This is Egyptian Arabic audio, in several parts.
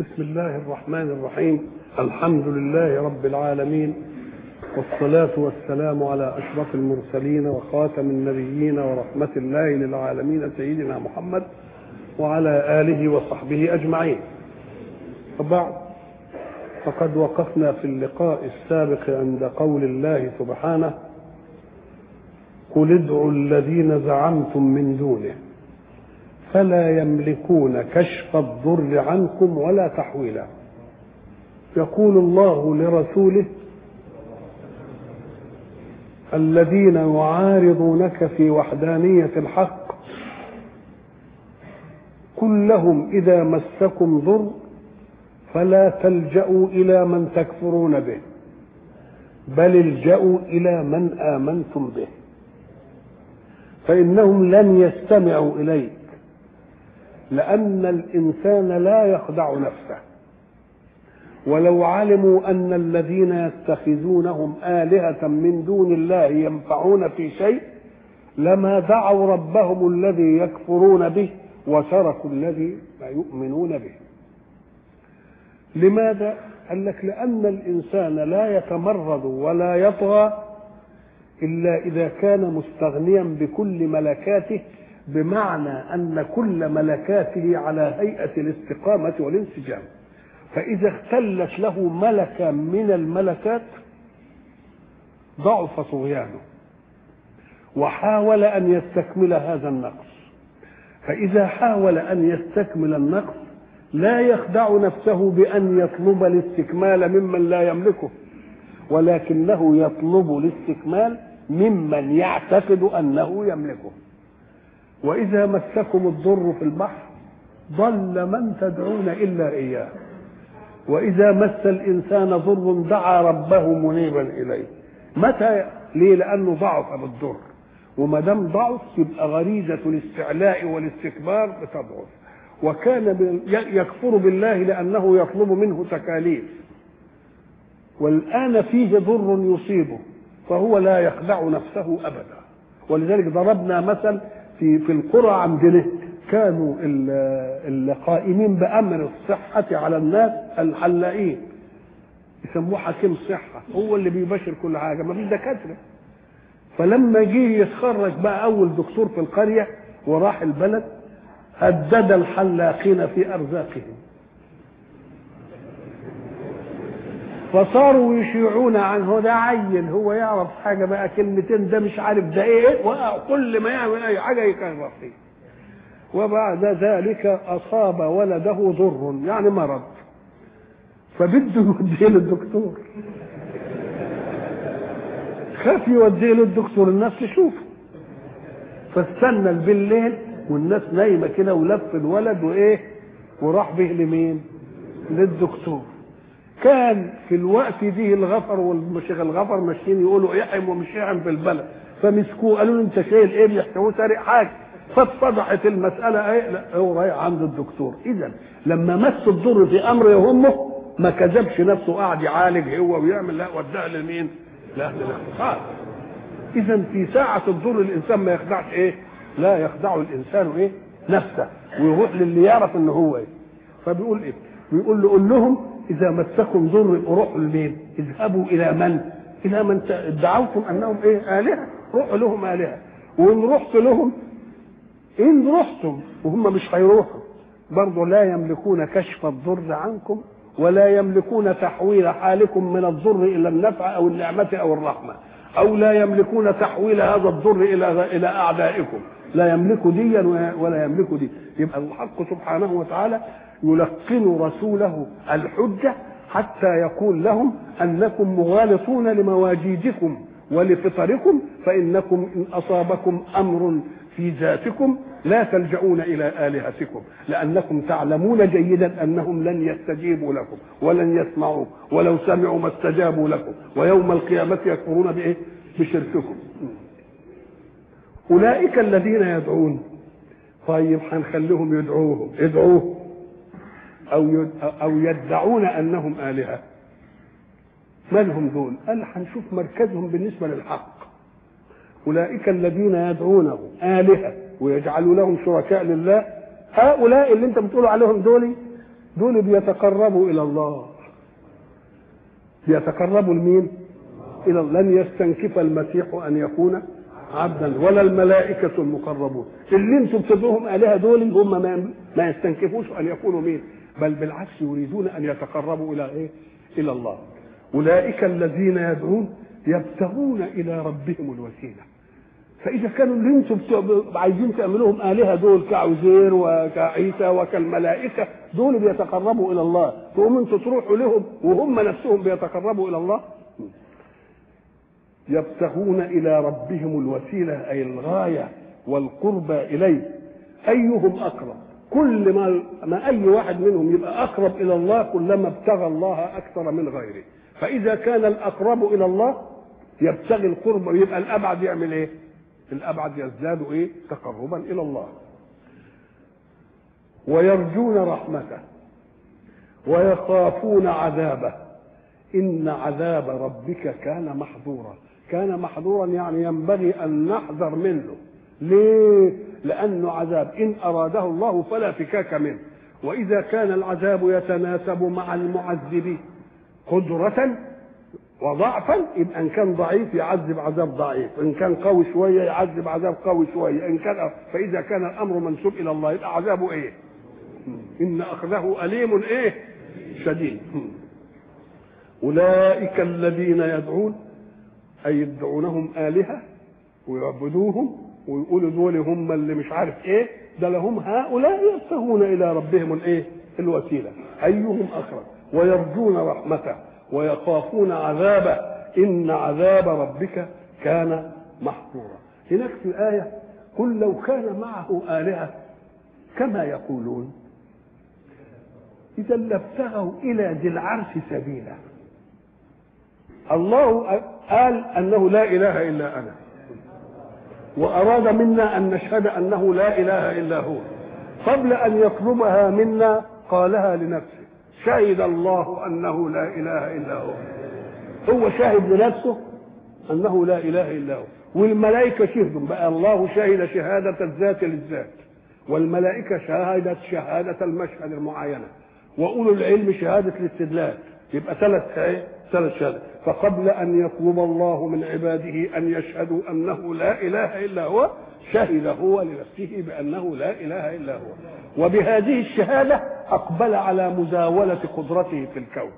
بسم الله الرحمن الرحيم الحمد لله رب العالمين والصلاة والسلام على أشرف المرسلين وخاتم النبيين ورحمة الله للعالمين سيدنا محمد وعلى آله وصحبه أجمعين وبعد فقد وقفنا في اللقاء السابق عند قول الله سبحانه قل ادعوا الذين زعمتم من دونه فلا يملكون كشف الضر عنكم ولا تحويلا يقول الله لرسوله الذين يعارضونك في وحدانية الحق قل لهم إذا مسكم ضر فلا تلجأوا إلى من تكفرون به بل الجأوا إلى من آمنتم به فإنهم لن يستمعوا إليك لأن الإنسان لا يخدع نفسه ولو علموا أن الذين يتخذونهم آلهة من دون الله ينفعون في شيء لما دعوا ربهم الذي يكفرون به وتركوا الذي يؤمنون به لماذا؟ قال لك لأن الإنسان لا يتمرد ولا يطغى إلا إذا كان مستغنيا بكل ملكاته بمعنى أن كل ملكاته على هيئة الاستقامة والانسجام فإذا اختلت له ملكة من الملكات ضعف طغيانه وحاول أن يستكمل هذا النقص فإذا حاول أن يستكمل النقص لا يخدع نفسه بأن يطلب الاستكمال ممن لا يملكه ولكنه يطلب الاستكمال ممن يعتقد أنه يملكه وإذا مسكم الضر في البحر ضل من تدعون إلا إياه وإذا مس الإنسان ضر دعا ربه منيبا إليه متى ليه لأنه ضعف بالضر وما دام ضعف يبقى غريزة الاستعلاء والاستكبار بتضعف وكان يكفر بالله لأنه يطلب منه تكاليف والآن فيه ضر يصيبه فهو لا يخدع نفسه أبدا ولذلك ضربنا مثل في في القرى عندنا كانوا القائمين بامر الصحه على الناس الحلاقين يسموه حكيم صحه هو اللي بيباشر كل حاجه ما فيش دكاتره فلما جه يتخرج بقى اول دكتور في القريه وراح البلد هدد الحلاقين في ارزاقهم فصاروا يشيعون عنه ده عيل هو يعرف حاجه بقى كلمتين ده مش عارف ده ايه وكل ما يعمل اي حاجه يكرر فيه وبعد ذلك اصاب ولده ضر يعني مرض فبده يوديه للدكتور خاف يوديه للدكتور الناس تشوفه فاستنى بالليل والناس نايمه كده ولف الولد وايه وراح به لمين للدكتور كان في الوقت دي الغفر والمشيخ الغفر ماشيين يقولوا يحم ومش يحم في البلد فمسكوه قالوا له انت شايل ايه بيحسبوه سارق حاجه فاتفضحت المساله ايه لا هو رايح عند الدكتور اذا لما مس الضر في امر يهمه ما كذبش نفسه قاعد يعالج هو ويعمل لا وداها لمين؟ لاهل الاختصاص اذا في ساعه الضر الانسان ما يخدعش ايه؟ لا يخدع الانسان ايه؟ نفسه ويروح للي يعرف ان هو ايه فبيقول ايه؟ بيقول له قول لهم اذا مسكم ضر روحوا لمين؟ اذهبوا الى من؟ الى من ادعوتم انهم ايه؟ الهه روحوا لهم الهه وان رحت لهم ان رحتم وهم مش هيروحوا برضه لا يملكون كشف الضر عنكم ولا يملكون تحويل حالكم من الضر الى النفع او النعمه او الرحمه او لا يملكون تحويل هذا الضر الى الى اعدائكم لا يملك ديا ولا يملك دي يبقى الحق سبحانه وتعالى يلقن رسوله الحجة حتى يقول لهم أنكم مغالطون لمواجيدكم ولفطركم فإنكم إن أصابكم أمر في ذاتكم لا تلجؤون إلى آلهتكم لأنكم تعلمون جيدا أنهم لن يستجيبوا لكم ولن يسمعوا ولو سمعوا ما استجابوا لكم ويوم القيامة يكفرون بإيه؟ بشرككم أولئك الذين يدعون طيب هنخليهم يدعوهم ادعوه أو أو يدعون أنهم آلهة ما لهم دول؟ قال هنشوف مركزهم بالنسبة للحق أولئك الذين يدعونه آلهة ويجعلوا لهم شركاء لله هؤلاء اللي أنت بتقول عليهم دول دول بيتقربوا الى الله بيتقربوا لمين الى لن يستنكف المسيح ان يكون عبدا ولا الملائكة المقربون اللي انتم بتدعوهم آلهة دول هم ما, ما يستنكفوش أن يكونوا مين بل بالعكس يريدون أن يتقربوا إلى إيه إلى الله أولئك الذين يدعون يبتغون إلى ربهم الوسيلة فإذا كانوا اللي انتم عايزين تعملوهم آلهة دول كعزير وكعيسى وكالملائكة دول بيتقربوا إلى الله تقوم انتم تروحوا لهم وهم نفسهم بيتقربوا إلى الله يبتغون الى ربهم الوسيله اي الغايه والقربى اليه ايهم اقرب كل ما ما اي واحد منهم يبقى اقرب الى الله كلما ابتغى الله اكثر من غيره فاذا كان الاقرب الى الله يبتغي القرب ويبقى الابعد يعمل ايه الابعد يزداد ايه تقربا الى الله ويرجون رحمته ويخافون عذابه ان عذاب ربك كان محظورا كان محظورا يعني ينبغي ان نحذر منه ليه لانه عذاب ان اراده الله فلا فكاك منه واذا كان العذاب يتناسب مع المعذب قدرة وضعفا يبقى ان كان ضعيف يعذب عذاب ضعيف ان كان قوي شويه يعذب عذاب قوي شويه ان كان فاذا كان الامر منسوب الى الله يبقى عذابه ايه ان اخذه اليم ايه شديد اولئك الذين يدعون أي يدعونهم آلهة ويعبدوهم ويقولوا دول هم اللي مش عارف إيه ده لهم هؤلاء يبتغون إلى ربهم الإيه؟ الوسيلة أيهم أقرب ويرجون رحمته ويخافون عذابه إن عذاب ربك كان محظورا هناك في آية قل لو كان معه آلهة كما يقولون إذا لابتغوا إلى ذي العرش سبيلا الله قال انه لا اله الا انا واراد منا ان نشهد انه لا اله الا هو قبل ان يطلبها منا قالها لنفسه شهد الله انه لا اله الا هو هو شاهد لنفسه انه لا اله الا هو والملائكه شهدوا بقى الله شهد شهاده الذات للذات والملائكه شهدت شهاده المشهد المعاينه واولو العلم شهاده الاستدلال يبقى ثلاث ايه ثلاث شهادات فقبل ان يطلب الله من عباده ان يشهدوا انه لا اله الا هو شهد هو لنفسه بانه لا اله الا هو وبهذه الشهاده اقبل على مزاوله قدرته في الكون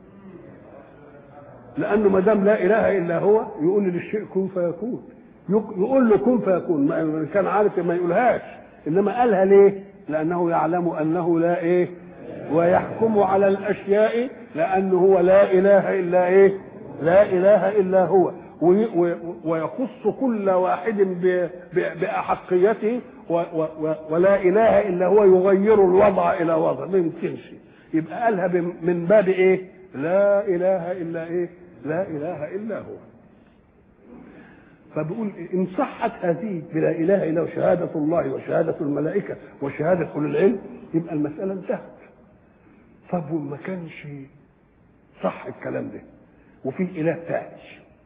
لانه ما دام لا اله الا هو يقول للشيء كن فيكون يقول له كن فيكون ما كان عارف ما يقولهاش انما قالها ليه لانه يعلم انه لا ايه ويحكم على الاشياء لانه هو لا اله الا ايه لا اله الا هو ويخص كل واحد باحقيته ولا اله الا هو يغير الوضع الى وضع ما يمكنش يبقى قالها من باب ايه لا اله الا ايه لا اله الا هو فبيقول ان صحت هذه بلا اله الا هو شهاده الله وشهاده الملائكه وشهاده اولي العلم يبقى المساله انتهت طب وما كانش صح الكلام ده وفي اله ثاني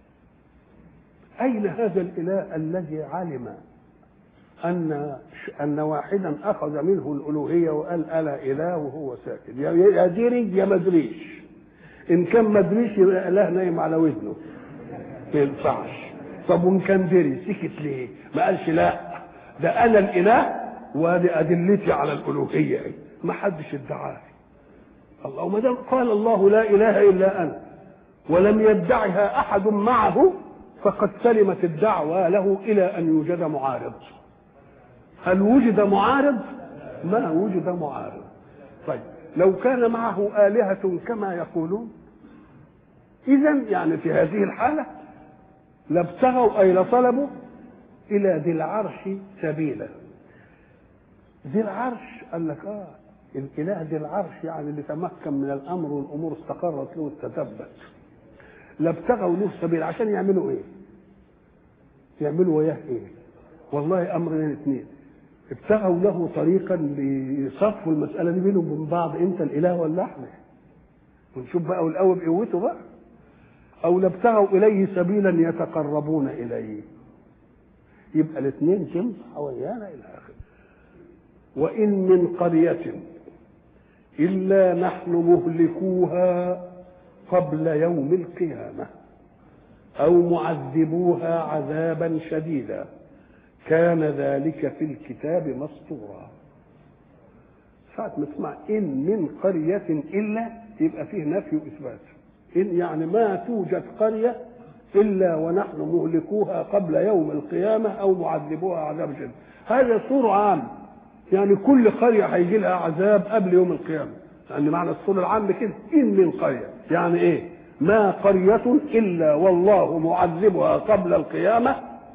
اين هذا الاله الذي علم ان ان واحدا اخذ منه الالوهيه وقال الا اله وهو ساكت يا دري يا ما ادريش ان كان ما ادريش يبقى اله نايم على وزنه ما ينفعش طب وان كان دري سكت ليه ما قالش لا ده انا الاله وادي ادلتي على الالوهيه ما حدش ادعاها الله وما دام قال الله لا اله الا انا ولم يدعها احد معه فقد سلمت الدعوه له الى ان يوجد معارض هل وجد معارض ما وجد معارض طيب لو كان معه آلهة كما يقولون إذا يعني في هذه الحالة لابتغوا أي لطلبوا إلى ذي العرش سبيلا ذي العرش قال لك آه الاله ذي العرش يعني اللي تمكن من الامر والامور استقرت له واستتبت لابتغوا له سبيل عشان يعملوا ايه؟ يعملوا وياه ايه؟ والله امرين اثنين ابتغوا له طريقا ليصفوا المساله دي بينهم وبين بعض انت الاله ولا احنا؟ ونشوف بقى والقوي بقوته بقى او لابتغوا اليه سبيلا يتقربون اليه يبقى الاثنين تنفع ويانا الى اخره وان من قريه إلا نحن مهلكوها قبل يوم القيامة أو معذبوها عذابا شديدا كان ذلك في الكتاب مسطورا ساعة ما تسمع إن من قرية إلا يبقى فيه نفي وإثبات إن يعني ما توجد قرية إلا ونحن مهلكوها قبل يوم القيامة أو معذبوها عذاب شديد هذا سور عام يعني كل قرية هيجي لها عذاب قبل يوم القيامة يعني معنى السور العام كده إن من قرية يعني إيه ما قرية إلا والله معذبها قبل القيامة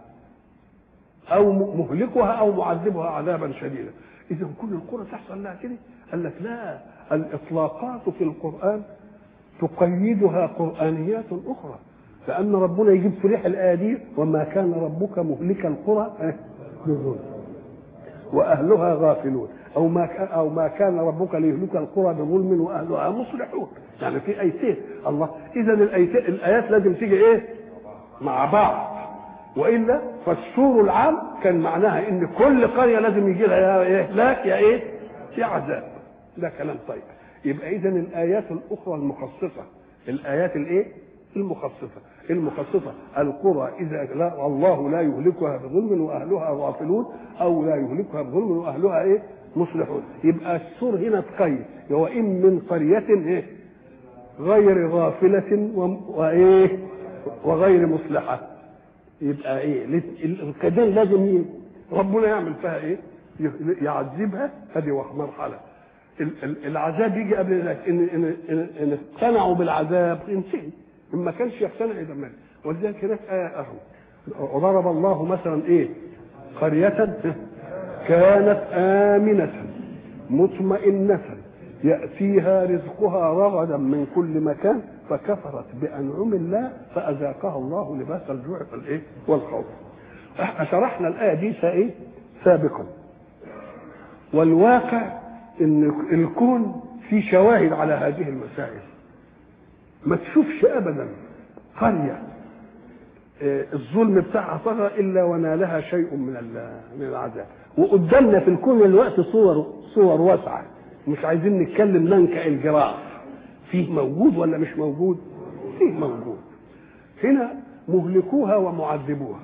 أو مهلكها أو معذبها عذابا شديدا إذا كل القرى تحصل لها كده قال لك لا الإطلاقات في القرآن تقيدها قرآنيات أخرى لأن ربنا يجيب في ريح الآية دي وما كان ربك مهلك القرى بظلم وأهلها غافلون أو ما كان أو ما كان ربك ليهلك القرى بظلم وأهلها مصلحون يعني في آيتين الله إذا الآيتين الآيات لازم تيجي إيه؟ مع بعض والا فالسور العام كان معناها ان كل قريه لازم يجي لها يا اهلاك يا ايه؟ يا عذاب ده كلام طيب يبقى اذا الايات الاخرى المخصصه الايات الايه؟ المخصصه المخصصه القرى اذا لا الله لا يهلكها بظلم واهلها غافلون او لا يهلكها بظلم واهلها ايه؟ مصلحون يبقى السور هنا تقيد هو ان من قريه ايه؟ غير غافله وايه؟ وغير مصلحه يبقى ايه القدام لازم ربنا يعمل فيها ايه يعذبها هذه مرحله العذاب يجي قبل ذلك ان ان ان, إن اقتنعوا بالعذاب ينتهي ان ما كانش يقتنع يبقى مات ولذلك هناك ايه اهو وضرب الله مثلا ايه قرية كانت آمنة مطمئنة يأتيها رزقها رغدا من كل مكان فكفرت بأنعم الله فأذاقها الله لباس الجوع والإيه والخوف احنا شرحنا الآية دي ايه سابقا والواقع ان الكون في شواهد على هذه المسائل ما تشوفش ابدا قريه الظلم بتاعها طغى الا ونالها شيء من من العذاب وقدامنا في الكون الوقت صور صور واسعه مش عايزين نتكلم ننكأ الجراح فيه موجود ولا مش موجود فيه موجود هنا مهلكوها ومعذبوها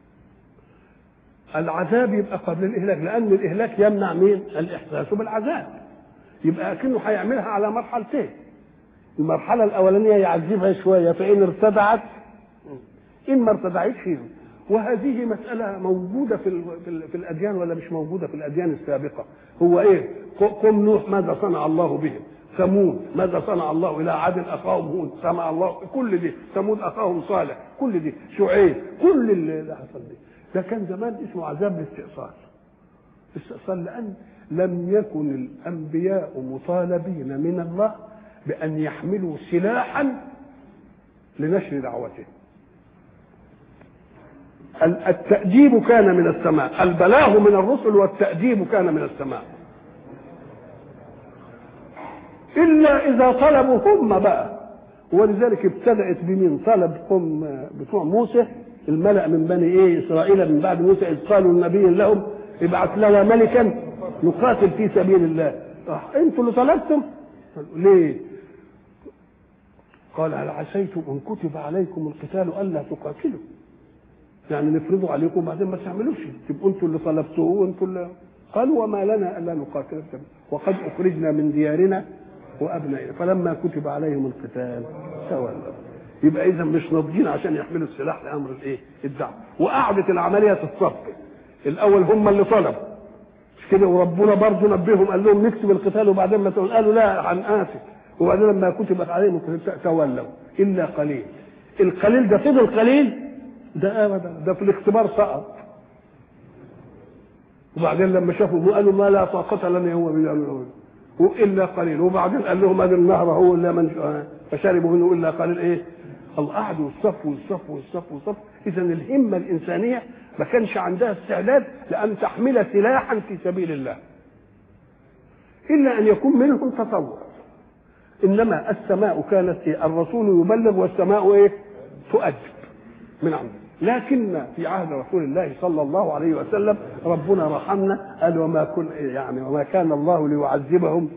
العذاب يبقى قبل الاهلاك لان الاهلاك يمنع مين الاحساس بالعذاب يبقى اكنه هيعملها على مرحلتين المرحله الاولانيه يعذبها شويه فان ارتدعت ان ما ارتدعتش وهذه مسألة موجودة في ال في, ال في الأديان ولا مش موجودة في الأديان السابقة هو إيه قوم نوح ماذا صنع الله بهم ثمود ماذا صنع الله إلى عاد أخاهم هود صنع الله كل دي ثمود أخاهم صالح كل دي شعيب كل اللي حصل دي ده كان زمان اسمه عذاب الاستئصال استئصال لأن لم يكن الأنبياء مطالبين من الله بأن يحملوا سلاحا لنشر دعوتهم التأديب كان من السماء البلاغ من الرسل والتأديب كان من السماء إلا إذا طلبوا هم بقى ولذلك ابتدأت بمين طلب قوم بتوع موسى الملأ من بني إيه إسرائيل من بعد موسى إذ قالوا النبي لهم ابعث لنا ملكا نقاتل في سبيل الله انتوا اللي طلبتم ليه قال هل عسيتم ان كتب عليكم القتال الا تقاتلوا يعني نفرضه عليكم بعدين ما تعملوش تبقوا انتوا اللي طلبتوه وانتوا اللي قالوا وما لنا الا نقاتل وقد اخرجنا من ديارنا وابنائنا فلما كتب عليهم القتال تولوا يبقى اذا مش ناضجين عشان يحملوا السلاح لامر الايه؟ الدعوه وقعدت العمليه تتصفي الاول هم اللي طلبوا مش كده وربنا برضه نبههم قال لهم نكتب القتال وبعدين ما تقول قالوا لا هنقاتل وبعدين لما كتبت عليهم القتال تولوا الا قليل القليل ده فضل قليل ده ابدا ده في الاختبار سقط وبعدين لما شافوا قالوا ما لا طاقه لنا هو بيعملوا والا قليل وبعدين قال لهم ادي النهر هو الا من فشربوا منه الا قليل ايه؟ الله قعدوا يصفوا يصفوا يصفوا يصفوا اذا الهمه الانسانيه ما كانش عندها استعداد لان تحمل سلاحا في سبيل الله الا ان يكون منهم تطوع انما السماء كانت إيه؟ الرسول يبلغ والسماء ايه؟ تؤدب من عنده لكن في عهد رسول الله صلى الله عليه وسلم ربنا رحمنا قال وما كن يعني وما كان الله ليعذبهم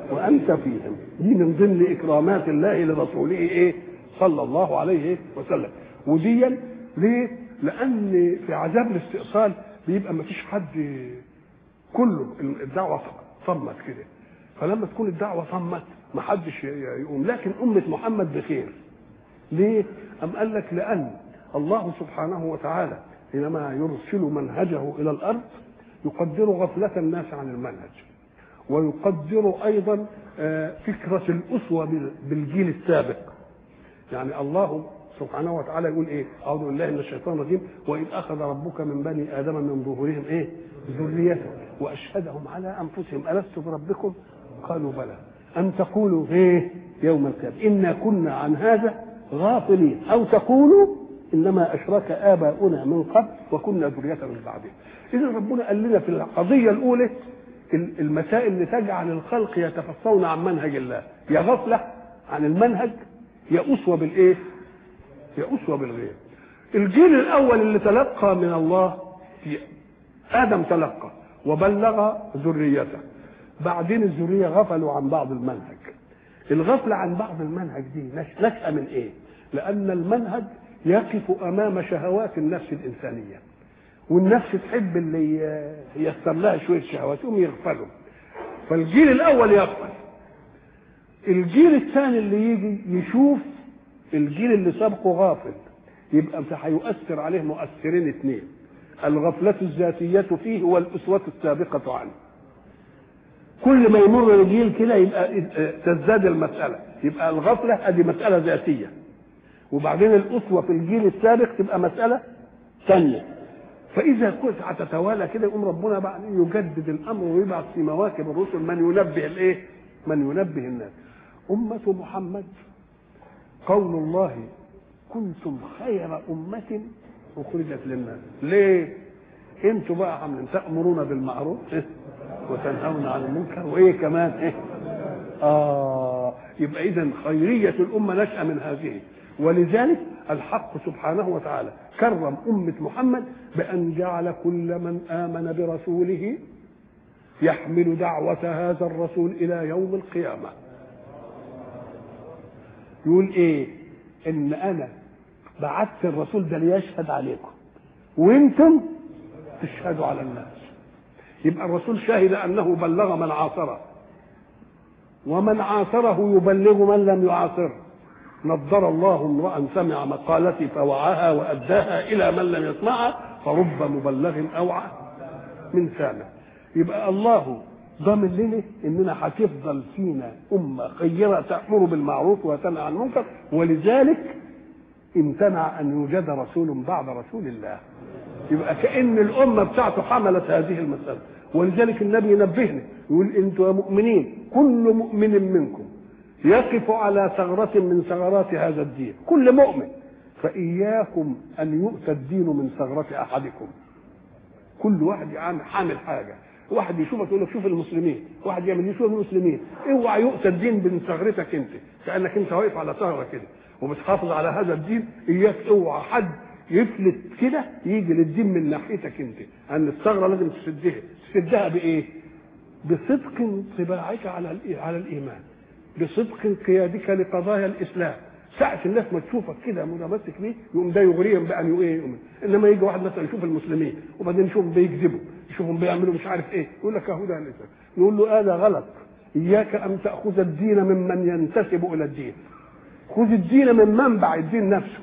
وانت فيهم دي من ضمن اكرامات الله لرسوله ايه صلى الله عليه وسلم وديا ليه لان في عذاب الاستئصال بيبقى ما فيش حد كله الدعوه صمت كده فلما تكون الدعوه صمت ما حدش يقوم لكن امه محمد بخير ليه ام قال لك لان الله سبحانه وتعالى حينما يرسل منهجه الى الارض يقدر غفله الناس عن المنهج ويقدر ايضا فكره الاسوه بالجيل السابق يعني الله سبحانه وتعالى يقول ايه اعوذ بالله من الشيطان الرجيم واذ اخذ ربك من بني ادم من ظهورهم ايه ذريته واشهدهم على انفسهم الست بربكم قالوا بلى ان تقولوا ايه يوم القيامه انا كنا عن هذا غافلين او تقولوا انما اشرك اباؤنا من قبل وكنا ذريه من بعدهم اذا ربنا قال لنا في القضيه الاولى المسائل اللي تجعل الخلق يتفصون عن منهج الله يا غفله عن المنهج يا اسوه بالايه يا اسوه بالغير الجيل الاول اللي تلقى من الله في ادم تلقى وبلغ ذريته بعدين الذريه غفلوا عن بعض المنهج الغفله عن بعض المنهج دي نشأة من ايه لان المنهج يقف امام شهوات النفس الانسانيه والنفس تحب اللي ييسر لها شويه شهوات يقوم يغفلوا فالجيل الاول يغفل الجيل الثاني اللي يجي يشوف الجيل اللي سابقه غافل يبقى هيؤثر عليه مؤثرين اثنين الغفلة الذاتية فيه والأسوة السابقة عنه كل ما يمر الجيل كده يبقى تزداد المسألة يبقى الغفلة ادي مسألة ذاتية وبعدين الأسوة في الجيل السابق تبقى مسألة ثانية فإذا كنت هتتوالى كده يقوم ربنا بعد يجدد الأمر ويبعث في مواكب الرسل من ينبه الإيه؟ من ينبه الناس أمة محمد قول الله كنتم خير أمة أخرجت للناس ليه؟ انتوا بقى عاملين تأمرون بالمعروف إيه؟ وتنهون عن المنكر وإيه كمان إيه؟ آه يبقى إذا خيرية الأمة نشأة من هذه ولذلك الحق سبحانه وتعالى كرم أمة محمد بأن جعل كل من آمن برسوله يحمل دعوة هذا الرسول إلى يوم القيامة يقول إيه إن أنا بعثت الرسول ده ليشهد عليكم وانتم تشهدوا على الناس يبقى الرسول شهد انه بلغ من عاصره ومن عاصره يبلغ من لم يعاصره نضر الله امرا سمع مقالتي فوعاها واداها الى من لم يسمعها فرب مبلغ اوعى من سامع يبقى الله ضامن لنا اننا هتفضل فينا امه خيره تامر بالمعروف وتنهى عن المنكر ولذلك امتنع ان يوجد رسول بعد رسول الله يبقى كان الامه بتاعته حملت هذه المساله ولذلك النبي ينبهنا يقول انتم يا مؤمنين كل مؤمن منكم يقف على ثغرة من ثغرات هذا الدين كل مؤمن فإياكم أن يؤتى الدين من ثغرة أحدكم كل واحد يعني حامل حاجة واحد يشوفك يقول لك شوف المسلمين واحد يعمل يشوف المسلمين اوعى يؤتى الدين من ثغرتك انت كانك انت واقف على ثغره كده وبتحافظ على هذا الدين اياك اوعى حد يفلت كده يجي للدين من ناحيتك انت ان الثغره لازم تسدها تسدها بايه بصدق انطباعك على على الايمان بصدق قيادك لقضايا الاسلام ساعة الناس ما تشوفك كده متمسك بيه يقوم ده يغريهم بأن ايه يؤمن انما يجي واحد مثلا يشوف المسلمين وبعدين يشوفهم بيكذبوا يشوفهم بيعملوا مش عارف ايه يقول لك اهو ده الاسلام نقول له هذا غلط اياك ان تاخذ الدين ممن ينتسب الى الدين خذ الدين من منبع الدين نفسه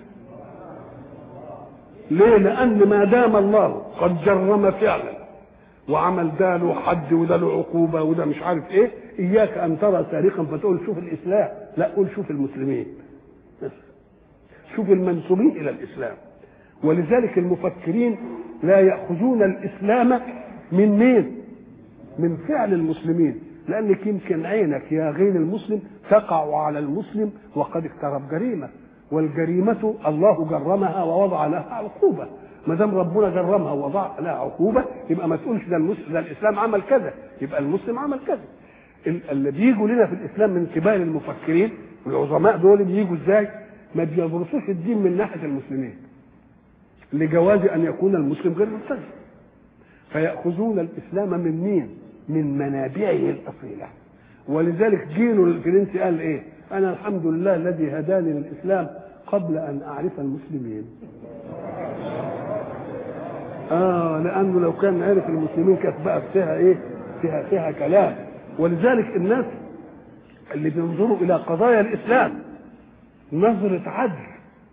ليه لان ما دام الله قد جرم فعلا وعمل ده له حد وده له عقوبه وده مش عارف ايه اياك ان ترى سارقا فتقول شوف الاسلام لا قول شوف المسلمين شوف المنسوبين الى الاسلام ولذلك المفكرين لا ياخذون الاسلام من مين من فعل المسلمين لانك يمكن عينك يا غير المسلم تقع على المسلم وقد اقترب جريمه والجريمه الله جرمها ووضع لها عقوبه ما دام ربنا جرمها ووضع لها عقوبه يبقى ما تقولش ده المسلم ده الاسلام عمل كذا يبقى المسلم عمل كذا اللي بيجوا لنا في الاسلام من كبار المفكرين والعظماء دول بيجوا ازاي؟ ما بيدرسوش الدين من ناحيه المسلمين لجواز ان يكون المسلم غير ملتزم فياخذون الاسلام من مين؟ من منابعه الاصيله ولذلك جيله الفرنسي قال ايه انا الحمد لله الذي هداني للاسلام قبل ان اعرف المسلمين اه لانه لو كان عرف المسلمين كانت بقى فيها ايه فيها فيها كلام ولذلك الناس اللي بينظروا الى قضايا الاسلام نظره عدل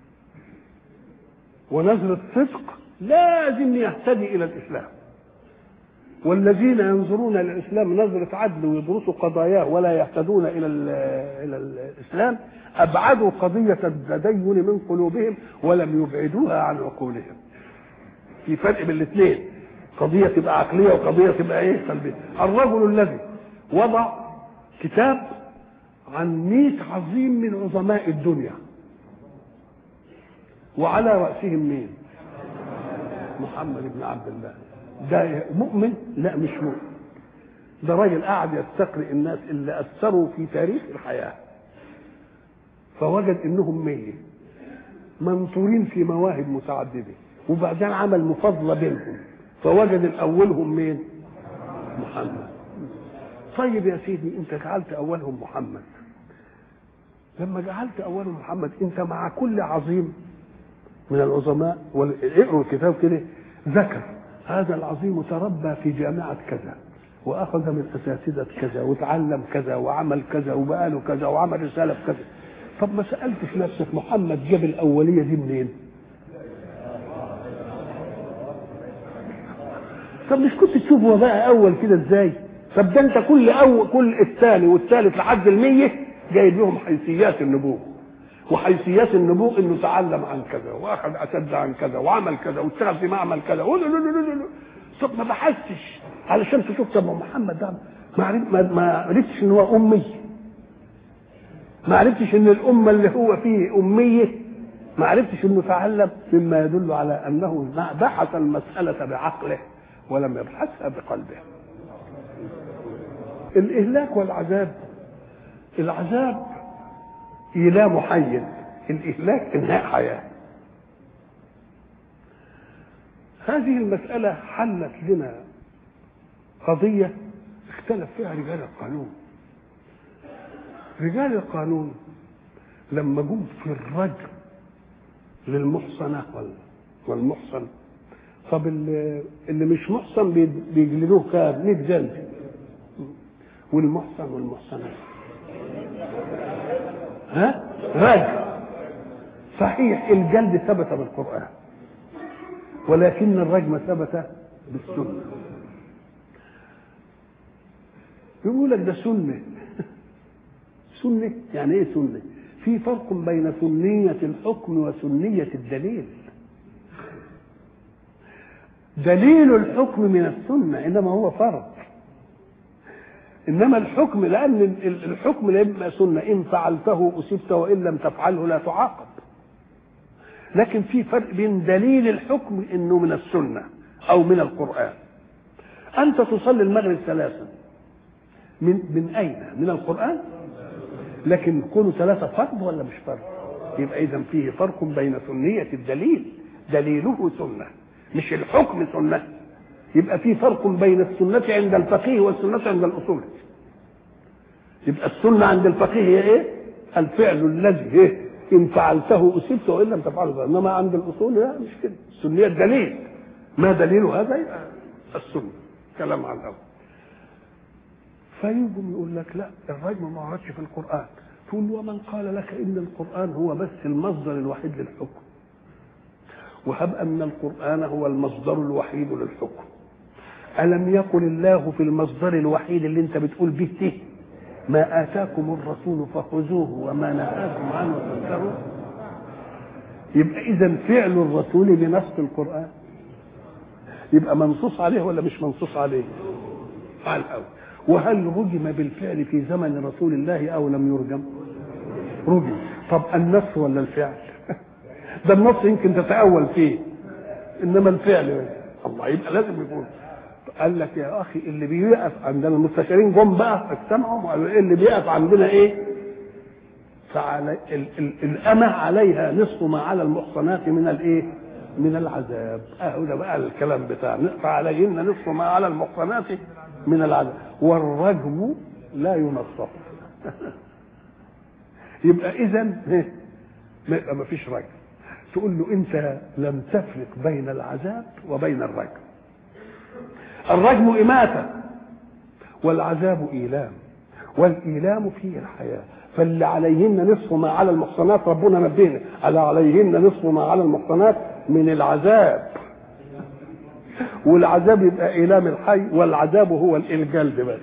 ونظره صدق لازم يهتدي الى الاسلام والذين ينظرون الى الاسلام نظره عدل ويدرسوا قضاياه ولا يهتدون الى الى الاسلام ابعدوا قضيه التدين من قلوبهم ولم يبعدوها عن عقولهم في فرق بين الاثنين قضيه تبقى عقليه وقضيه تبقى ايه سلبيه الرجل الذي وضع كتاب عن مئة عظيم من عظماء الدنيا وعلى رأسهم مين محمد بن عبد الله ده مؤمن لا مش مؤمن ده راجل قاعد يستقرئ الناس اللي أثروا في تاريخ الحياة فوجد إنهم مية منصورين في مواهب متعددة وبعدين عمل مفاضلة بينهم فوجد الأولهم مين محمد طيب يا سيدي انت جعلت اولهم محمد لما جعلت اولهم محمد انت مع كل عظيم من العظماء اقروا الكتاب كده ذكر هذا العظيم تربى في جامعة كذا وأخذ من أساتذة كذا وتعلم كذا وعمل كذا وبقى له كذا وعمل رسالة في كذا طب ما سألتش نفسك محمد جاب الأولية دي منين؟ طب مش كنت تشوف هو بقى أول كده إزاي؟ طب ده أنت كل أول كل الثاني والثالث لحد المية جايب لهم حيثيات النبوة وحيثيات النبوء انه تعلم عن كذا واخذ اسد عن كذا وعمل كذا واشتغل في معمل كذا طب ما بحثتش علشان تشوف طب محمد ده ما ما عرفتش ان هو امي ما عرفتش ان الامه اللي هو فيه اميه ما عرفتش انه تعلم مما يدل على انه بحث المساله بعقله ولم يبحثها بقلبه الاهلاك والعذاب العذاب إيلام محيز الإهلاك إنهاء حياة هذه المسألة حلت لنا قضية اختلف فيها رجال القانون رجال القانون لما جم في الرجم للمحصنة والمحصن طب اللي مش محصن بيجلدوه كام 100 جلد والمحصن والمحصنة ها رجم صحيح الجلد ثبت بالقرآن ولكن الرجم ثبت بالسنة يقول لك ده سنة سنة يعني ايه سنة في فرق بين سنية الحكم وسنية الدليل دليل الحكم من السنة إنما هو فرض انما الحكم لان الحكم لا يبقى سنه ان فعلته اصبت وان لم تفعله لا تعاقب لكن في فرق بين دليل الحكم انه من السنه او من القران انت تصلي المغرب ثلاثا من من اين من القران لكن كونوا ثلاثه فرض ولا مش فرض يبقى اذا فيه فرق بين سنيه الدليل دليله سنه مش الحكم سنه يبقى في فرق بين السنة عند الفقيه والسنة عند الأصول يبقى السنة عند الفقيه هي إيه؟ الفعل الذي إيه؟ إن فعلته أصبت وإن لم تفعله إنما عند الأصول لا مش كده السنية الدليل ما دليل هذا يبقى السنة كلام عن الأول فيجوا يقول لك لا الرجم ما وردش في القرآن تقول ومن قال لك إن القرآن هو بس المصدر الوحيد للحكم وهب أن القرآن هو المصدر الوحيد للحكم ألم يقل الله في المصدر الوحيد اللي أنت بتقول به ته ما آتاكم الرسول فخذوه وما نهاكم عنه فانتهوا يبقى إذا فعل الرسول بنص القرآن يبقى منصوص عليه ولا مش منصوص عليه؟ على الأول وهل رجم بالفعل في زمن رسول الله أو لم يرجم؟ رجم طب النص ولا الفعل؟ ده النص يمكن تتأول فيه إنما الفعل الله يبقى لازم يكون قال لك يا اخي اللي بيقف عندنا المستشارين جم بقى اجتمعوا وقالوا ايه اللي بيقف عندنا ايه؟ فعلى ال ال الامه عليها نصف ما على المحصنات من الايه؟ من العذاب اهو ده بقى الكلام بتاعنا فعليهن نصف ما على المحصنات من العذاب والرجم لا ينصف يبقى اذا ما فيش رجم تقول له انت لم تفرق بين العذاب وبين الرجم الرجم اماته والعذاب ايلام والايلام فيه الحياه فاللي عليهن نصف ما على المحصنات ربنا نبهنا على عليهن نصف ما على المحصنات من العذاب والعذاب يبقى ايلام الحي والعذاب هو الجلد بس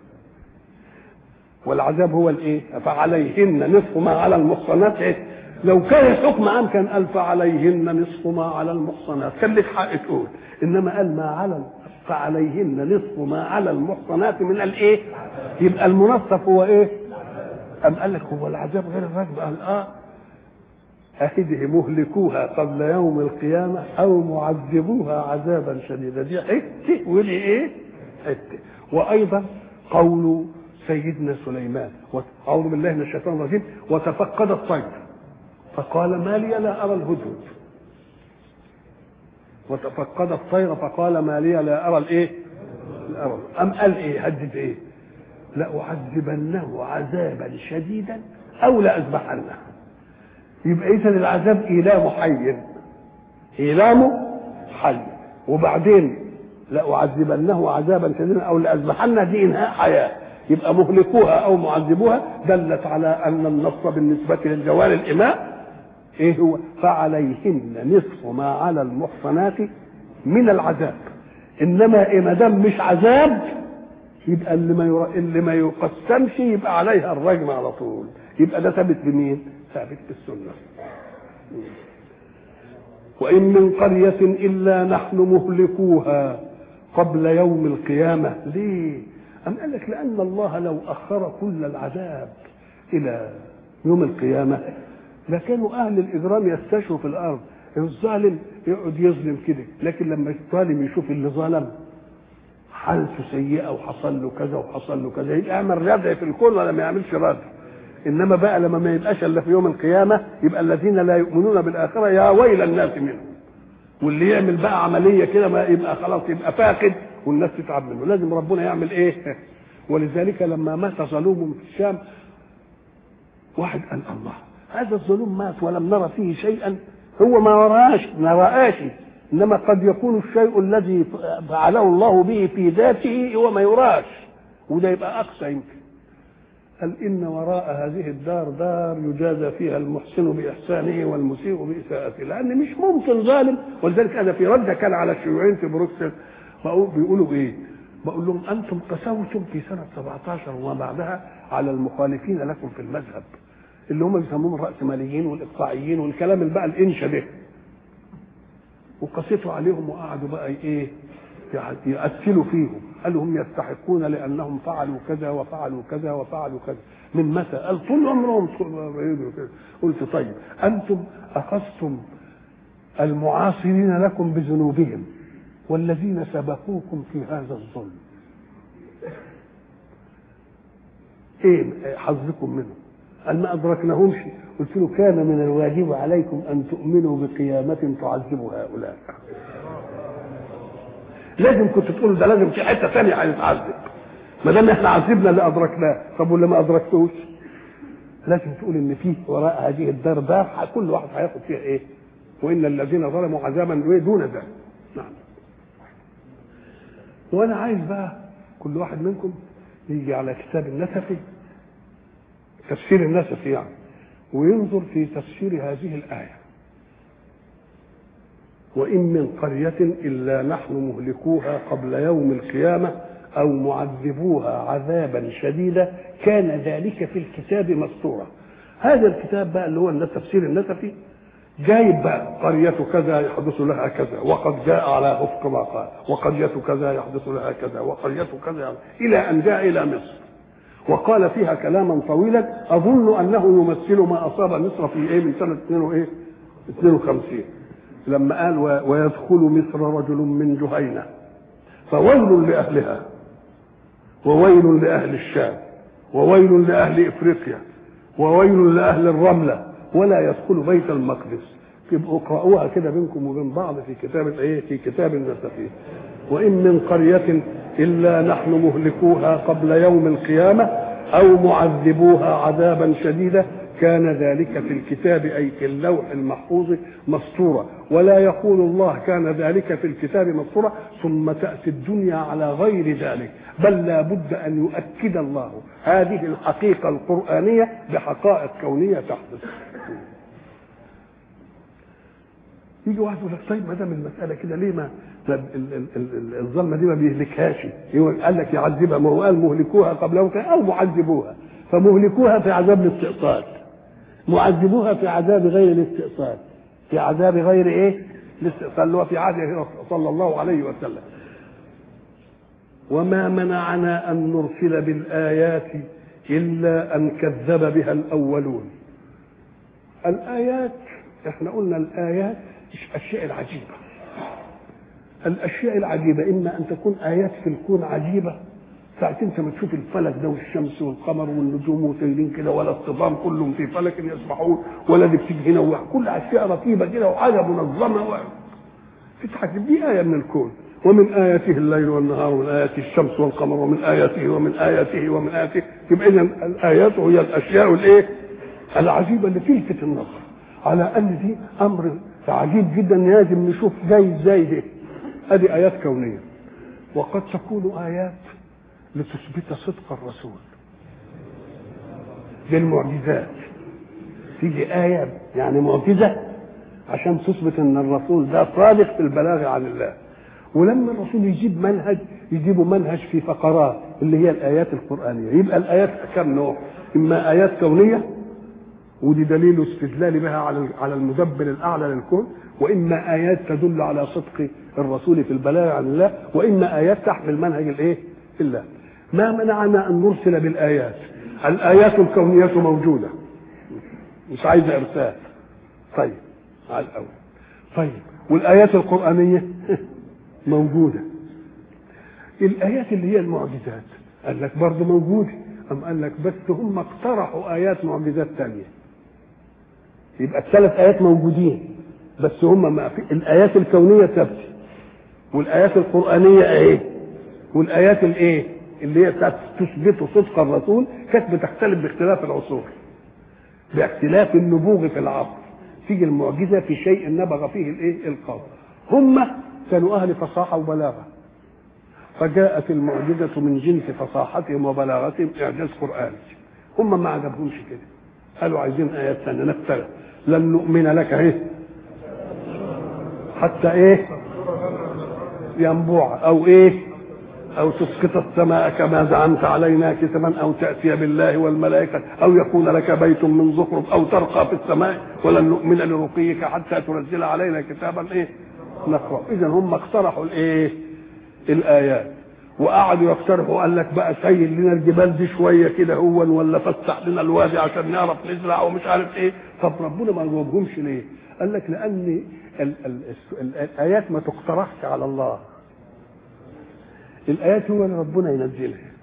والعذاب هو الايه فعليهن نصف ما على المحصنات إيه؟ لو كان الحكم عام كان قال فعليهن نصف ما على المحصنات كان لك حق تقول انما قال ما على فعليهن نصف ما على المحصنات من الايه يبقى المنصف هو ايه أم قال لك هو العذاب غير الرجم قال اه أهده مهلكوها قبل يوم القيامة أو معذبوها عذابا شديدا دي حتة ودي إيه؟ حتة وأيضا قول سيدنا سليمان أعوذ بالله من الشيطان الرجيم وتفقد الطير فقال ما لي لا أرى الهدهد وتفقد الطير فقال ما لي لا أرى الإيه؟ لا أرى أم قال إيه؟ هدد إيه؟ لأعذبنه عذابا شديدا أو لأذبحنه يبقى إذا العذاب إيلام حي إيلام حي وبعدين لأعذبنه عذابا شديدا أو لأذبحنه دي إنهاء حياة يبقى مهلكوها أو معذبوها دلت على أن النص بالنسبة للجوال الإماء إيه هو فعليهن نصف ما على المحصنات من العذاب إنما إيه ما دام مش عذاب يبقى اللي ما ير... اللي ما يقسمش يبقى عليها الرجم على طول يبقى ده ثابت بمين؟ ثابت بالسنه وإن من قرية إلا نحن مهلكوها قبل يوم القيامة ليه؟ أم قال لك لأن الله لو أخر كل العذاب إلى يوم القيامة لكانوا أهل الإجرام يستشوا في الأرض الظالم يقعد يظلم كده لكن لما الظالم يشوف اللي ظلم حالته سيئه وحصل له كذا وحصل له كذا يبقى يعمل ردع في الكون ولا ما يعملش ردع انما بقى لما ما يبقاش الا في يوم القيامه يبقى الذين لا يؤمنون بالاخره يا ويل الناس منهم واللي يعمل بقى عمليه كده ما يبقى خلاص يبقى فاقد والناس تتعب منه لازم ربنا يعمل ايه ولذلك لما مات ظلوم في الشام واحد قال الله هذا الظلوم مات ولم نرى فيه شيئا هو ما رآش ما رآش انما قد يكون الشيء الذي فعله الله به في ذاته هو ما يراش وده يبقى اقصى يمكن قال ان وراء هذه الدار دار يجازى فيها المحسن باحسانه والمسيء باساءته لان مش ممكن ظالم ولذلك انا في رد كان على الشيوعيين في بروكسل بيقولوا ايه؟ بقول لهم انتم قسوتم في سنه 17 وما بعدها على المخالفين لكم في المذهب اللي هم بيسموهم الراسماليين والاقطاعيين والكلام اللي بقى الانشا ده وقسيتوا عليهم وقعدوا بقى ايه يقتلوا فيهم قالوا هم يستحقون لانهم فعلوا كذا وفعلوا كذا وفعلوا كذا من متى؟ قال طول عمرهم كده قلت طيب انتم اخذتم المعاصرين لكم بذنوبهم والذين سبقوكم في هذا الظلم ايه حظكم منهم قال ما ادركناهمش قلت له كان من الواجب عليكم ان تؤمنوا بقيامه تعذب هؤلاء لازم كنت تقول ده لازم في حته ثانيه هيتعذب ما دام احنا عذبنا اللي ادركناه طب واللي ما ادركتوش لازم تقول ان في وراء هذه الدار دار كل واحد هياخد فيها ايه وان الذين ظلموا عذابا دون ذلك نعم وانا عايز بقى كل واحد منكم يجي على كتاب النسفي تفسير النسفي يعني وينظر في تفسير هذه الآية وإن من قرية إلا نحن مهلكوها قبل يوم القيامة أو معذبوها عذابا شديدا كان ذلك في الكتاب مسطورا هذا الكتاب بقى اللي هو التفسير النسفي جايب بقى قرية كذا يحدث لها كذا وقد جاء على وفق ما قال وقرية كذا يحدث لها كذا وقرية كذا إلى أن جاء إلى مصر وقال فيها كلاما طويلا اظن انه يمثل ما اصاب مصر في ايه من سنه 2 ايه 52 لما قال ويدخل مصر رجل من جهينه فويل لاهلها وويل لاهل الشام وويل لاهل افريقيا وويل لاهل الرمله ولا يدخل بيت المقدس يبقوا اقرأوها كده بينكم وبين بعض في كتاب الايه في كتاب النسفي وان من قريه إلا نحن مهلكوها قبل يوم القيامة أو معذبوها عذابا شديدا كان ذلك في الكتاب أي في اللوح المحفوظ مسطورا ولا يقول الله كان ذلك في الكتاب مسطورا ثم تأتي الدنيا على غير ذلك بل لا بد أن يؤكد الله هذه الحقيقة القرآنية بحقائق كونية تحدث يجي واحد يقول لك طيب ما دام المساله كده ليه ما الظلمه دي ما بيهلكهاش قال لك يعذبها ما هو قال مهلكوها قبل او معذبوها فمهلكوها في عذاب الاستئصال معذبوها في عذاب غير الاستئصال في عذاب غير ايه الاستئصال اللي هو في عهده صلى الله عليه وسلم وما منعنا ان نرسل بالايات الا ان كذب بها الاولون الايات احنا قلنا الايات الاشياء العجيبه الاشياء العجيبه اما ان تكون ايات في الكون عجيبه ساعة انت ما تشوف الفلك ده والشمس والقمر والنجوم وسيرين كده ولا الصبام كلهم في فلك يسبحون ولا دي بتيجي هنا كل اشياء رتيبه كده وحاجه منظمه و... تتحكم دي ايه من الكون ومن اياته الليل والنهار ومن اياته الشمس والقمر ومن اياته ومن اياته ومن اياته يبقى اذا الايات هي الاشياء الايه؟ العجيبه اللي تلفت النظر على ان دي امر عجيب جدا لازم نشوف جاي ازاي ده ادي ايات كونيه وقد تكون ايات لتثبت صدق الرسول دي المعجزات تيجي آية يعني معجزة عشان تثبت ان الرسول ده صادق في البلاغ عن الله ولما الرسول يجيب منهج يجيبوا منهج في فقرات اللي هي الايات القرانيه يبقى الايات كم نوع اما ايات كونيه ودي دليل استدلال بها على على المدبر الاعلى للكون واما ايات تدل على صدق الرسول في البلاغ عن الله واما ايات تحمل منهج الايه؟ الله ما منعنا ان نرسل بالايات الايات الكونيه موجوده مش عايزه ارسال طيب على الاول طيب والايات القرانيه موجوده الايات اللي هي المعجزات قال لك برضه موجوده أم قال لك بس هم اقترحوا آيات معجزات تانية يبقى الثلاث آيات موجودين بس هم ما في الآيات الكونية ثابتة والآيات القرآنية إيه؟ والآيات الإيه؟ اللي هي تثبت صدق الرسول كانت بتختلف باختلاف العصور باختلاف النبوغ في العصر تيجي المعجزة في شيء نبغ فيه الإيه؟ القول هم كانوا أهل فصاحة وبلاغة فجاءت المعجزة من جنس فصاحتهم وبلاغتهم إعجاز قرآني هم ما عجبهمش كده قالوا عايزين آيات ثانية نختلف لن نؤمن لك إيه حتى إيه ينبوع أو إيه أو تسقط السماء كما زعمت علينا كسما أو تأتي بالله والملائكة أو يكون لك بيت من زخرف أو ترقى في السماء ولن نؤمن لرقيك حتى تنزل علينا كتابا إيه نقرأ إذا هم اقترحوا الإيه الايات وقعدوا يقترحوا قال لك بقى سيل لنا الجبال دي شويه كده هو ولا فتح لنا الوادي عشان نعرف نزرع ومش عارف ايه طب ربنا ما جاوبهمش ليه؟ قال لك لان ال ال ال الايات ما تقترحش على الله الايات هو اللي ربنا ينزلها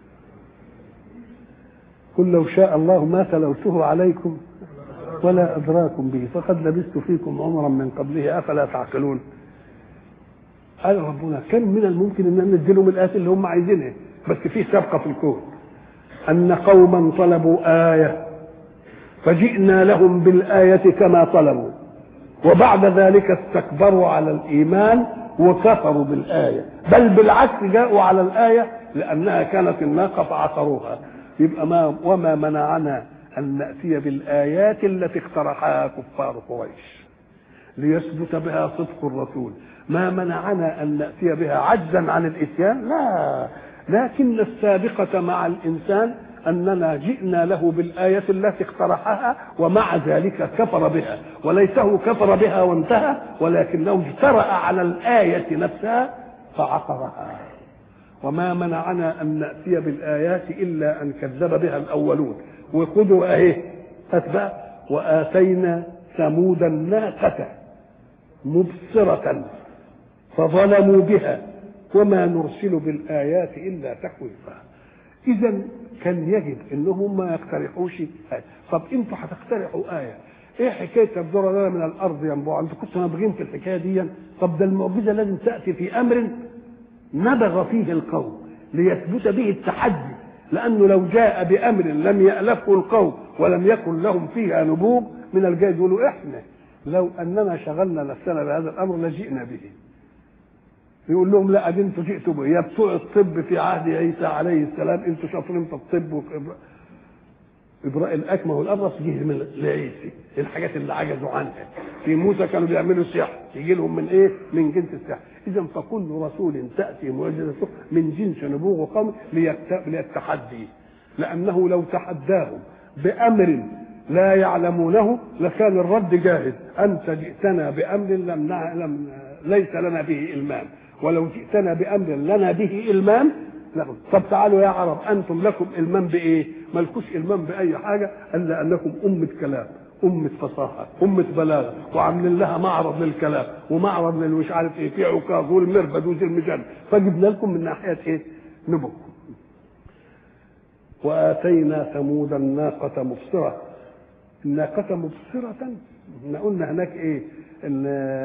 قل لو شاء الله ما تلوته عليكم ولا ادراكم به فقد لبثت فيكم عمرا من قبله افلا تعقلون قال ربنا كان من الممكن ان ننزلهم الايات اللي هم عايزينها بس في سابقه في الكون ان قوما طلبوا ايه فجئنا لهم بالايه كما طلبوا وبعد ذلك استكبروا على الايمان وكفروا بالايه بل بالعكس جاءوا على الايه لانها كانت الناقه فعصروها يبقى ما وما منعنا ان ناتي بالايات التي اقترحها كفار قريش ليثبت بها صدق الرسول ما منعنا ان ناتي بها عجزا عن الاتيان لا لكن السابقه مع الانسان اننا جئنا له بالايه التي اقترحها ومع ذلك كفر بها وليسه كفر بها وانتهى ولكنه اجترا على الايه نفسها فعقرها وما منعنا ان ناتي بالايات الا ان كذب بها الاولون وخذوا اهي اتبع واتينا ثمود الناقه مبصره فظلموا بها وما نرسل بالآيات إلا تخويفا إذا كان يجب إنهم ما يقترحوش آية طب أنتوا هتقترحوا آية إيه حكاية تبذر لنا من الأرض ينبوع أنتوا كنتوا نابغين في الحكاية دي طب ده المعجزة لازم تأتي في أمر نبغ فيه القوم ليثبت به التحدي لانه لو جاء بامر لم يالفه القوم ولم يكن لهم فيها نبوغ من الجاي يقولوا احنا لو اننا شغلنا نفسنا بهذا الامر لجئنا به يقول لهم لا ادي انتوا جئتوا به يا بتوع الطب في عهد عيسى عليه السلام انتوا شاطرين في الطب وفي ابراء الاكمه والابرص جه من لعيسى الحاجات اللي عجزوا عنها في موسى كانوا بيعملوا سحر يجي لهم من ايه من جنس السحر اذا فكل رسول تاتي معجزته من جنس نبوغ قوم للتحدي لانه لو تحداهم بامر لا يعلمونه لكان الرد جاهز انت جئتنا بامر لم, لم ليس لنا به المام ولو جئتنا بامر لنا به المام لهم طب تعالوا يا عرب انتم لكم المام بايه؟ مالكوش المام باي حاجه الا انكم امه كلام أمة فصاحة أمة بلاغة وعاملين لها معرض للكلام ومعرض للمش عارف إيه في عكاظ والمربد وزي المجن فجبنا لكم من ناحية إيه؟ نبوة وآتينا ثمود الناقة مبصرة الناقة مبصرة احنا قلنا هناك إيه؟ إن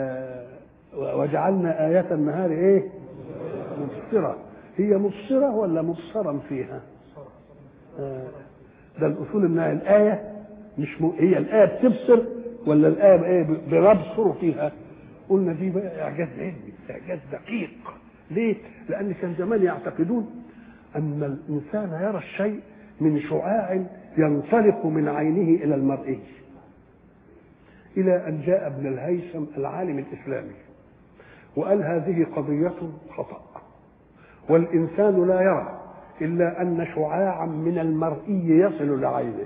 وجعلنا آيات النهار إيه؟ مبصرة هي مبصرة ولا مبصرا فيها آه ده الأصول إنها الآية مش م... هي الآية بتبصر ولا الآية إيه بنبصر فيها قلنا دي بقى إعجاز علمي إعجاز دقيق ليه؟ لأن كان زمان يعتقدون أن الإنسان يرى الشيء من شعاع ينطلق من عينه إلى المرئي إلى أن جاء ابن الهيثم العالم الإسلامي وقال هذه قضية خطأ والإنسان لا يرى إلا أن شعاعا من المرئي يصل لعينه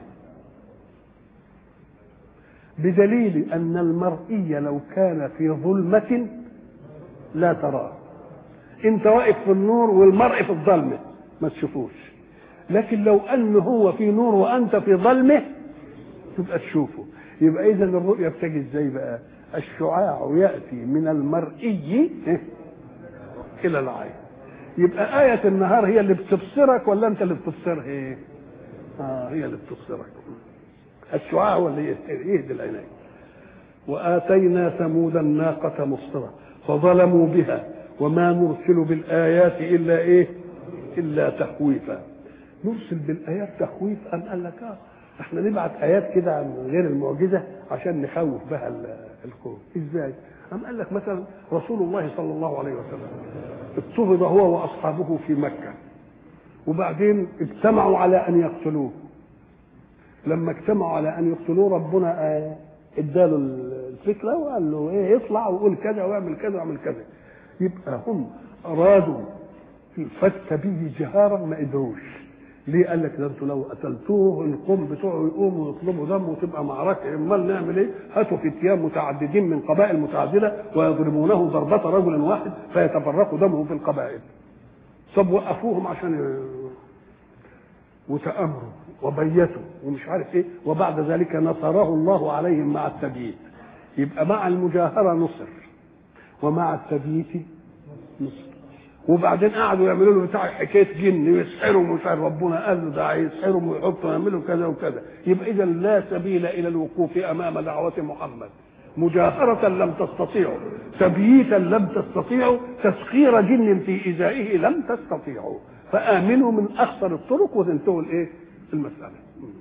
بدليل أن المرئي لو كان في ظلمة لا تراه أنت واقف في النور والمرء في الظلمة ما تشوفوش لكن لو أنه هو في نور وأنت في ظلمة تبقى تشوفه يبقى إذا الرؤية بتجي إزاي بقى الشعاع يأتي من المرئي إلى العين يبقى آية النهار هي اللي بتبصرك ولا أنت اللي بتبصرها إيه؟ آه هي اللي بتبصرك الشعاع هو اللي يهدي العينين وآتينا ثمود الناقة مبصرة فظلموا بها وما نرسل بالآيات إلا إيه؟ إلا تخويفا نرسل بالآيات تخويف أم قال لك آه احنا نبعت آيات كده عن غير المعجزة عشان نخوف بها القوم ازاي؟ أم قال لك مثلا رسول الله صلى الله عليه وسلم اضطهد هو واصحابه في مكه وبعدين اجتمعوا على ان يقتلوه لما اجتمعوا على ان يقتلوه ربنا اداله الفكره وقال له ايه اطلع وقول كذا واعمل كذا واعمل كذا يبقى هم ارادوا الفت به جهارا ما قدروش ليه قال لك ده انتوا لو قتلتوه القوم بتوعه يقوموا يطلبوا دم وتبقى معركه امال نعمل ايه؟ هاتوا فتيان متعددين من قبائل متعدده ويضربونه ضربه رجل واحد فيتفرق دمه في القبائل. طب وقفوهم عشان ي... وتامروا وبيتوا ومش عارف ايه وبعد ذلك نصره الله عليهم مع التبييت. يبقى مع المجاهره نصر ومع التبييت نصر. وبعدين قعدوا يعملوا له بتاع حكايه جن ويسحروا مش عارف ربنا قال له ده هيسحروا ويحطوا يعملوا كذا وكذا يبقى اذا لا سبيل الى الوقوف امام دعوه محمد مجاهرة لم تستطيعوا تبييتا لم تستطيعوا تسخير جن في إزائه لم تستطيعوا فآمنوا من أخطر الطرق وتنتهوا الإيه؟ المسألة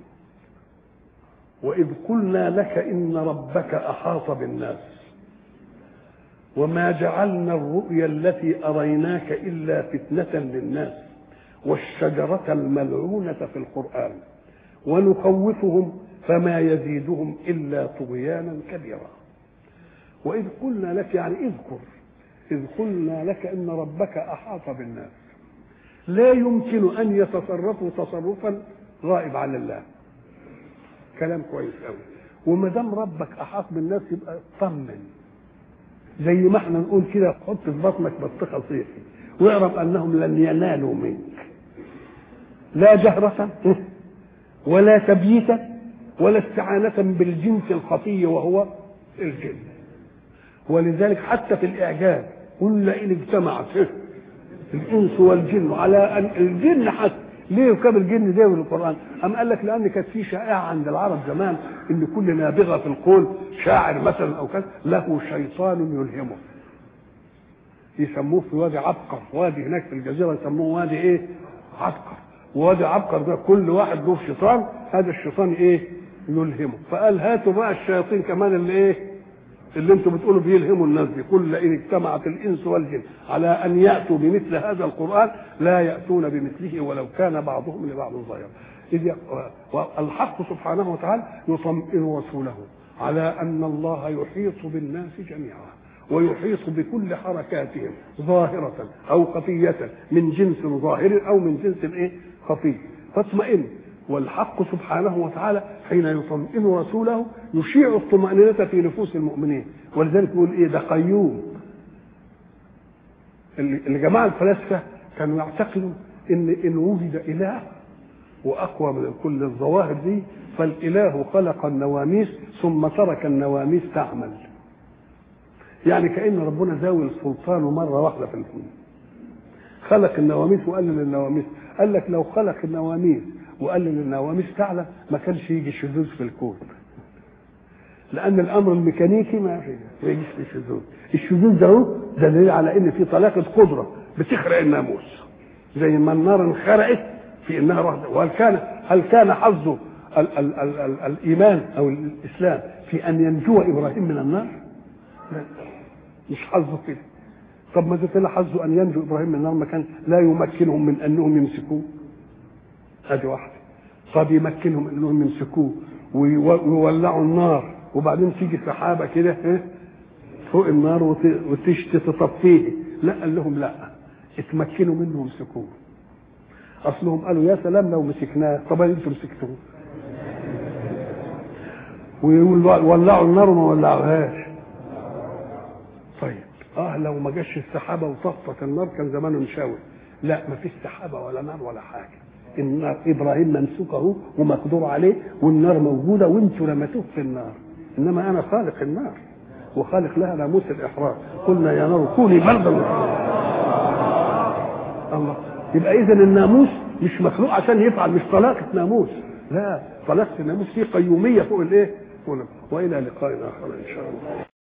وإذ قلنا لك إن ربك أحاط بالناس وما جعلنا الرؤيا التي أريناك إلا فتنة للناس والشجرة الملعونة في القرآن ونخوفهم فما يزيدهم إلا طغيانا كبيرا وإذ قلنا لك يعني اذكر إذ قلنا لك إن ربك أحاط بالناس لا يمكن أن يتصرفوا تصرفا غائب عن الله كلام كويس قوي وما دام ربك أحاط بالناس يبقى اطمن زي ما احنا نقول كده حط في بطنك بطيخه صيفي واعرف انهم لن ينالوا منك لا جهرة ولا تبييتا ولا استعانة بالجنس الخفي وهو الجن ولذلك حتى في الإعجاز قل لئن اجتمعت الإنس والجن على أن الجن حتى ليه كان الجن زي في القرآن؟ أم قال لك لأن كانت في شائعة عند العرب زمان إن كل نابغة في القول شاعر مثلا أو كذا له شيطان يلهمه. يسموه في وادي عبقر وادي هناك في الجزيره يسموه وادي ايه عبقر ووادي عبقر ده كل واحد له شيطان هذا الشيطان ايه يلهمه فقال هاتوا بقى الشياطين كمان اللي ايه اللي انتم بتقولوا بيلهموا الناس دي قل لئن اجتمعت الانس والجن على ان ياتوا بمثل هذا القران لا ياتون بمثله ولو كان بعضهم لبعض ظهيرا اذ الحق سبحانه وتعالى يطمئن رسوله على ان الله يحيط بالناس جميعا ويحيط بكل حركاتهم ظاهرة أو خفية من جنس ظاهر أو من جنس إيه خفي فاطمئن والحق سبحانه وتعالى حين يطمئن رسوله يشيع الطمأنينة في نفوس المؤمنين ولذلك يقول إيه ده قيوم الجماعة الفلاسفة كانوا يعتقدوا إن إن وجد إله وأقوى من كل الظواهر دي فالإله خلق النواميس ثم ترك النواميس تعمل يعني كأن ربنا زاوي السلطان مرة واحدة في الكون خلق النواميس وقلل النواميس قال لك لو خلق النواميس وقلل النواميس تعلى ما كانش يجي شذوذ في الكون لأن الأمر الميكانيكي ما ما يجيش في شذوذ الشذوذ ده هو دليل على إن في طلاقة قدرة بتخرق الناموس زي ما النار انخرقت في إنها واحدة وهل كان هل كان حظه ال ال ال ال الإيمان أو الإسلام في أن ينجو إبراهيم من النار؟ لا مش حظه كده طب ما ده طلع حظه ان ينجو ابراهيم من النار ما كان لا يمكنهم من انهم يمسكوه ادي واحده قد يمكنهم انهم يمسكوه ويولعوا النار وبعدين تيجي سحابه كده فوق النار وتشتي تطفيه لا قال لهم لا اتمكنوا منه وامسكوه اصلهم قالوا يا سلام لو مسكناه طب انتوا مسكتوه ويولعوا النار وما ولعوهاش طيب اه لو ما جاش السحابه وطفت النار كان زمانه مشاوي لا ما فيش سحابه ولا نار ولا حاجه النار ابراهيم ممسوك اهو ومقدور عليه والنار موجوده وانتوا رميتوه في النار انما انا خالق النار وخالق لها ناموس الاحراق قلنا يا نار كوني بردا الله يبقى اذا الناموس مش مخلوق عشان يفعل مش طلاقه ناموس لا طلاقه الناموس فيه قيوميه فوق الايه فوق والى لقاء اخر ان شاء الله